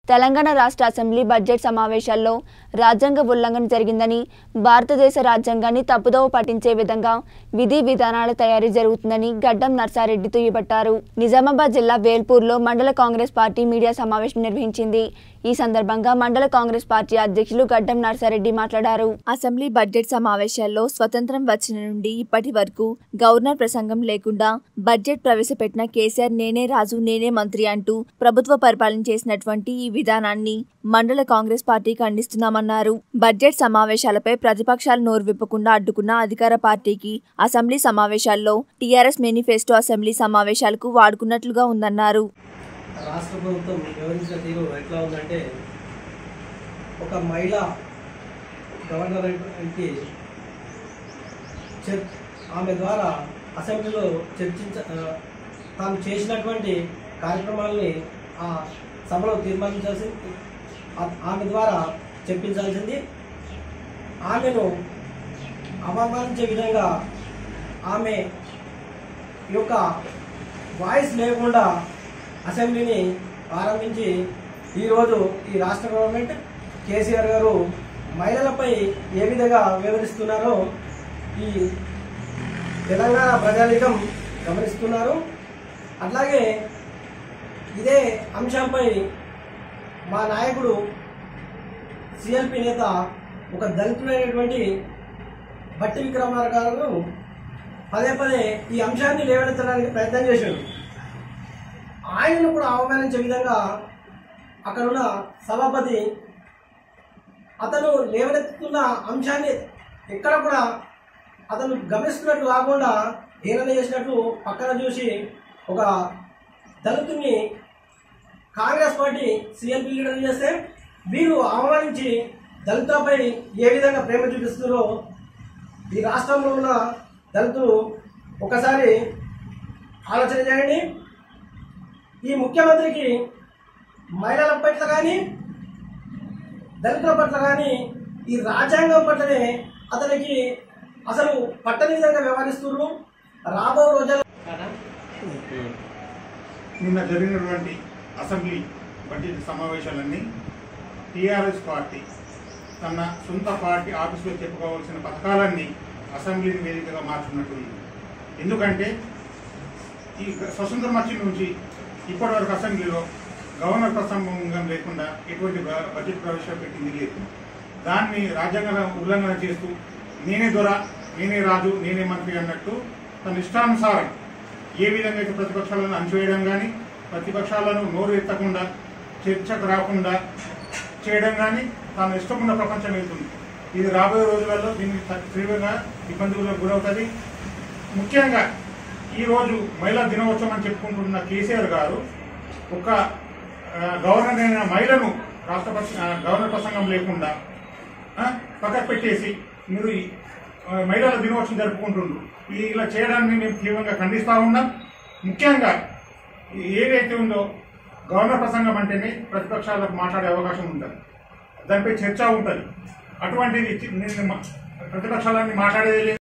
తెలంగాణ రాష్ట్ర assembly budget సమావేశాల్లో రాజ్యాంగ ఉల్లంఘన జరిగిందని భారతదేశ రాజ్యాంగాన్ని తప్పుదోవ పట్టించే విధంగా విధి విధానాల తయారీ జరుగుతుందని గడ్డం నర్సారెడ్డి దుయ్యబట్టారు నిజామాబాద్ జిల్లా వేల్పూర్లో మండల కాంగ్రెస్ పార్టీ మీడియా సమావేశం నిర్వహించింది ఈ సందర్భంగా మండల కాంగ్రెస్ పార్టీ అధ్యక్షులు గడ్డం నర్సారెడ్డి మాట్లాడారు అసెంబ్లీ బడ్జెట్ సమావేశాల్లో స్వతంత్రం వచ్చిన నుండి ఇప్పటి వరకు గవర్నర్ ప్రసంగం లేకుండా బడ్జెట్ ప్రవేశపెట్టిన కేసీఆర్ నేనే రాజు నేనే మంత్రి అంటూ ప్రభుత్వ పరిపాలన చేసినటువంటి ఈ విధానాన్ని మండల కాంగ్రెస్ పార్టీ ఖండిస్తున్నామన్నారు బడ్జెట్ సమావేశాలపై ప్రతిపక్షాలు నోరు విప్పకుండా అడ్డుకున్న అధికార పార్టీకి అసెంబ్లీ సమావేశాల్లో టీఆర్ఎస్ మేనిఫెస్టో అసెంబ్లీ సమావేశాలకు వాడుకున్నట్లుగా ఉందన్నారు రాష్ట్ర ప్రభుత్వం వివరించిన తీరు ఎట్లా ఉందంటే ఒక మహిళ గవర్నర్ అంటే చర్ ఆమె ద్వారా అసెంబ్లీలో చర్చించ ఆ, తాను చేసినటువంటి కార్యక్రమాలని ఆ సభలో తీర్మానించాల్సి ఆ- ఆమె ద్వారా చెప్పించాల్సింది ఆమెను అవమానించే విధంగా ఆమె యొక్క వాయిస్ లేకుండా అసెంబ్లీని ప్రారంభించి ఈరోజు ఈ రాష్ట్ర గవర్నమెంట్ కేసీఆర్ గారు మహిళలపై ఏ విధంగా వివరిస్తున్నారో ఈ తెలంగాణ ప్రజానీకం గమనిస్తున్నారు అట్లాగే ఇదే అంశంపై మా నాయకుడు సిఎల్పి నేత ఒక దళితుడైనటువంటి బట్టి విక్రమార్ గారు పదే పదే ఈ అంశాన్ని లేవనెత్తడానికి ప్రయత్నం చేశాడు ఆయనను కూడా అవమానించే విధంగా అక్కడున్న సభాపతి అతను లేవనెత్తుతున్న అంశాన్ని ఎక్కడ కూడా అతను గమనిస్తున్నట్టు కాకుండా హేళన చేసినట్టు పక్కన చూసి ఒక దళితుని కాంగ్రెస్ పార్టీ సీఎల్పీ లీడర్ చేస్తే వీరు అవమానించి దళితులపై ఏ విధంగా ప్రేమ చూపిస్తున్నారో ఈ రాష్ట్రంలో ఉన్న దళితులు ఒకసారి ఆలోచన చేయండి ఈ ముఖ్యమంత్రికి మహిళల పట్ల కానీ దళితుల పట్ల కానీ ఈ రాజ్యాంగం పట్లనే అతనికి అసలు పట్టని విధంగా వ్యవహరిస్తున్నారు రాబో రోజుల్లో నిన్న జరిగినటువంటి అసెంబ్లీ బడ్జెట్ సమావేశాలన్నీ టీఆర్ఎస్ పార్టీ తన సొంత పార్టీ ఆఫీసులో చెప్పుకోవాల్సిన పథకాలన్నీ అసెంబ్లీని వేదికగా మార్చుకున్నట్టుంది ఎందుకంటే ఈ స్వతంత్రం వచ్చిన నుంచి ఇప్పటి వరకు అసెంబ్లీలో గవర్నర్ ప్రసంగం లేకుండా ఎటువంటి బ- బడ్జెట్ ప్రవేశపెట్టింది లేదు దాన్ని రాజ్యాంగ ఉల్లంఘన చేస్తూ నేనే దొర నేనే రాజు నేనే మంత్రి అన్నట్టు తన ఇష్టానుసారం ఏ విధంగా అయితే ప్రతిపక్షాలను అణచివేయడం కానీ ప్రతిపక్షాలను నోరు ఎత్తకుండా చర్చకు రాకుండా చేయడం కానీ తాను ఇష్టమున్న ప్రపంచం వెళ్తుంది ఇది రాబోయే రోజులలో దీనికి త- తీవ్రంగా ఇబ్బందులకు గురవుతుంది ముఖ్యంగా ఈరోజు మహిళా దినోత్సవం అని చెప్పుకుంటున్న కేసీఆర్ గారు ఒక ఆ, గవర్నర్ అయిన మహిళను రాష్ట్రపతి ఆ, గవర్నర్ ప్రసంగం లేకుండా ఆ, పక్కకు పెట్టేసి మీరు ఈ, ఆ, మహిళల దినోత్సవం జరుపుకుంటుండ్రు ఈ ఇలా చేయడాన్ని మేము తీవ్రంగా ఖండిస్తా ఉన్నాం ముఖ్యంగా ఏదైతే ఉందో గవర్నర్ ప్రసంగం అంటేనే ప్రతిపక్షాలకు మాట్లాడే అవకాశం ఉంటుంది దానిపై చర్చ ఉంటుంది అటువంటిది చి- నిన్న మా- ప్రతిపక్షాలన్నీ మాట్లాడేది లేదు